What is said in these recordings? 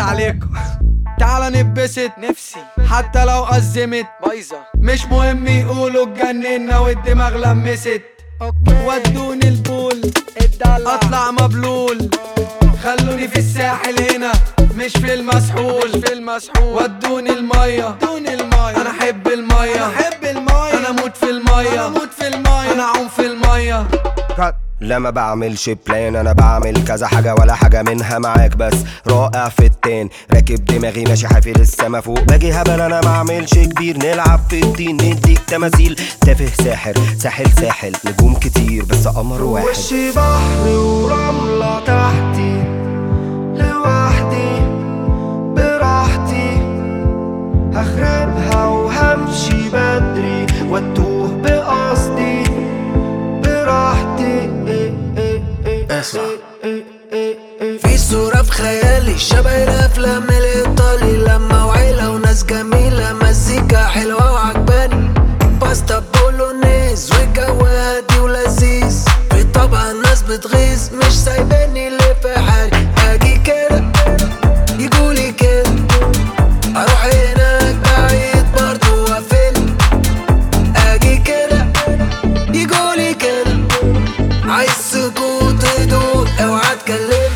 عليكم تعال نتبسط نفسي حتى لو أزمت بايظة مش مهم يقولوا اتجننا والدماغ لمست اوكي ودوني البول الدلع اطلع مبلول خلوني في الساحل هنا مش في المسحول مش في المسحول ودوني المية ودوني المايه انا احب المية انا احب المايه انا اموت في المية انا اموت في المايه انا اعوم في المية لا ما بعملش بلان انا بعمل كذا حاجة ولا حاجة منها معاك بس رائع في التان راكب دماغي ماشي حافي للسما فوق باجي هبل انا ما اعملش كبير نلعب في الدين نديك تماثيل تافه ساحر ساحل ساحل نجوم كتير بس قمر واحد وشي بحر ورملة تحتي لوحدي براحتي هخربها وهمشي بدري واتوه بقصدي براحتي إيه إيه إيه اسمع. إيه إيه إيه في صورة في خيالي شبه الأفلام الإيطالي لما وعيلة وناس جميلة مزيكا حلوة وعجباني باستا بولونيز والجو هادي ولذيذ في طبع الناس بتغيظ مش سايباني اللي في حالي أجي كده يجولي كده أروح هناك بعيد برضه وأفل أجي كده يجولي كده عايز سكوت هدوء اوعى تكلمني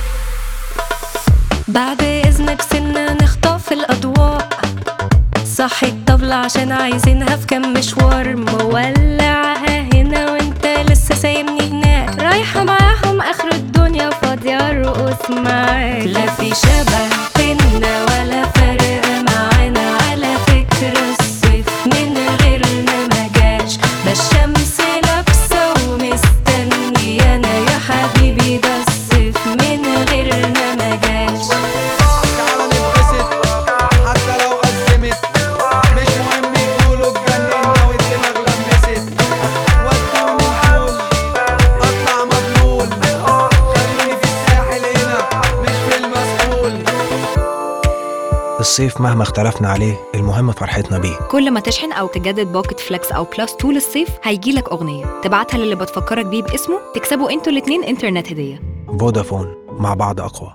بعد إذنك سنة نخطف الأضواء صحي الطبلة عشان عايزينها في كام مشوار مولعها هنا وانت لسه سايبني هناك رايحة معاهم آخر الدنيا فاضية ارقص معاك لا في شبه بينا ولا فرق معانا على فكرة الصيف من غيرنا ما جاش ده الشمس لابسة ومستنيانا يا حبيبي ده الصيف من غيرنا ما جاش تعال نتبسط حتى لو أزمت مش مهم يقولوا اتجننا والدماغ لمست ودوني البول اطلع مبلول خلوني في الساحل هنا مش في المسحول الصيف مهما اختلفنا عليه المهم فرحتنا بيه كل ما تشحن او تجدد باكت فليكس او بلس طول الصيف هيجيلك اغنيه تبعتها للي بتفكرك بيه باسمه تكسبوا انتوا الاتنين انترنت هديه فودافون مع بعض اقوى